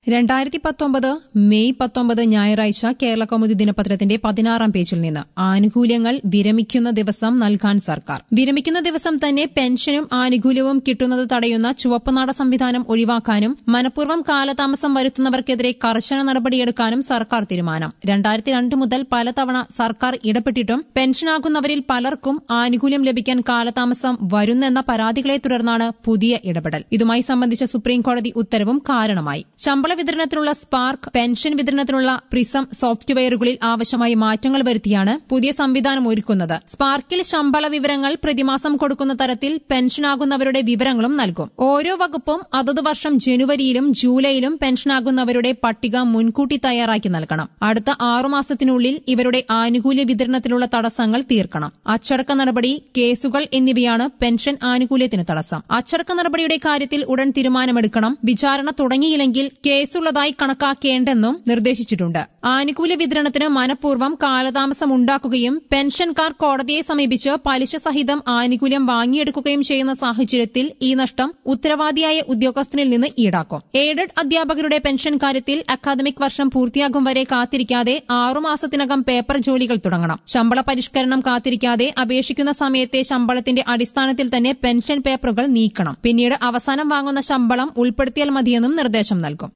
രണ്ടായിരത്തി പത്തൊമ്പത് മെയ് പത്തൊമ്പത് ഞായറാഴ്ച കേരള കൗമുദി ദിനപത്രത്തിന്റെ പതിനാറാം പേജിൽ നിന്ന് ആനുകൂല്യങ്ങൾ വിരമിക്കുന്ന ദിവസം നൽകാൻ സർക്കാർ വിരമിക്കുന്ന ദിവസം തന്നെ പെൻഷനും ആനുകൂല്യവും കിട്ടുന്നത് തടയുന്ന ചുവപ്പുനാട സംവിധാനം ഒഴിവാക്കാനും മനഃപൂർവ്വം കാലതാമസം വരുത്തുന്നവർക്കെതിരെ കർശന നടപടിയെടുക്കാനും സർക്കാർ തീരുമാനം രണ്ടായിരത്തി രണ്ട് മുതൽ പലതവണ സർക്കാർ ഇടപെട്ടിട്ടും പെൻഷനാകുന്നവരിൽ പലർക്കും ആനുകൂല്യം ലഭിക്കാൻ കാലതാമസം വരുന്നെന്ന പരാതികളെ തുടർന്നാണ് പുതിയ ഇടപെടൽ ഇതുമായി സംബന്ധിച്ച സുപ്രീംകോടതി ഉത്തരവും കാരണമായി ശമ്പള വിതരണത്തിനുള്ള സ്പാർക്ക് പെൻഷൻ വിതരണത്തിനുള്ള പ്രിസം സോഫ്റ്റ്വെയറുകളിൽ ആവശ്യമായ മാറ്റങ്ങൾ വരുത്തിയാണ് പുതിയ സംവിധാനം ഒരുക്കുന്നത് സ്പാർക്കിൽ ശമ്പള വിവരങ്ങൾ പ്രതിമാസം കൊടുക്കുന്ന തരത്തിൽ പെൻഷനാകുന്നവരുടെ വിവരങ്ങളും നൽകും ഓരോ വകുപ്പും അതത് വർഷം ജനുവരിയിലും ജൂലൈയിലും പെൻഷനാകുന്നവരുടെ പട്ടിക മുൻകൂട്ടി തയ്യാറാക്കി നൽകണം അടുത്ത ആറുമാസത്തിനുള്ളിൽ ഇവരുടെ ആനുകൂല്യ വിതരണത്തിലുള്ള തടസ്സങ്ങൾ തീർക്കണം അച്ചടക്ക നടപടി കേസുകൾ എന്നിവയാണ് പെൻഷൻ ആനുകൂല്യത്തിന് തടസ്സം അച്ചടക്ക നടപടിയുടെ കാര്യത്തിൽ ഉടൻ തീരുമാനമെടുക്കണം വിചാരണ തുടങ്ങിയില്ലെങ്കിൽ കേസുള്ളതായി കണക്കാക്കേണ്ടെന്നും നിർദ്ദേശിച്ചിട്ടുണ്ട് ആനുകൂല്യ വിതരണത്തിന് മനഃപൂർവ്വം കാലതാമസം ഉണ്ടാക്കുകയും പെൻഷൻകാർ കോടതിയെ സമീപിച്ച് പലിശ സഹിതം ആനുകൂല്യം വാങ്ങിയെടുക്കുകയും ചെയ്യുന്ന സാഹചര്യത്തിൽ ഈ നഷ്ടം ഉത്തരവാദിയായ ഉദ്യോഗസ്ഥനിൽ നിന്ന് ഈടാക്കും എയ്ഡഡ് അധ്യാപകരുടെ പെൻഷൻ കാര്യത്തിൽ അക്കാദമിക് വർഷം പൂർത്തിയാകും വരെ കാത്തിരിക്കാതെ ആറുമാസത്തിനകം പേപ്പർ ജോലികൾ തുടങ്ങണം ശമ്പള പരിഷ്കരണം കാത്തിരിക്കാതെ അപേക്ഷിക്കുന്ന സമയത്തെ ശമ്പളത്തിന്റെ അടിസ്ഥാനത്തിൽ തന്നെ പെൻഷൻ പേപ്പറുകൾ നീക്കണം പിന്നീട് അവസാനം വാങ്ങുന്ന ശമ്പളം ഉൾപ്പെടുത്തിയാൽ മതിയെന്നും നിർദ്ദേശം നൽകും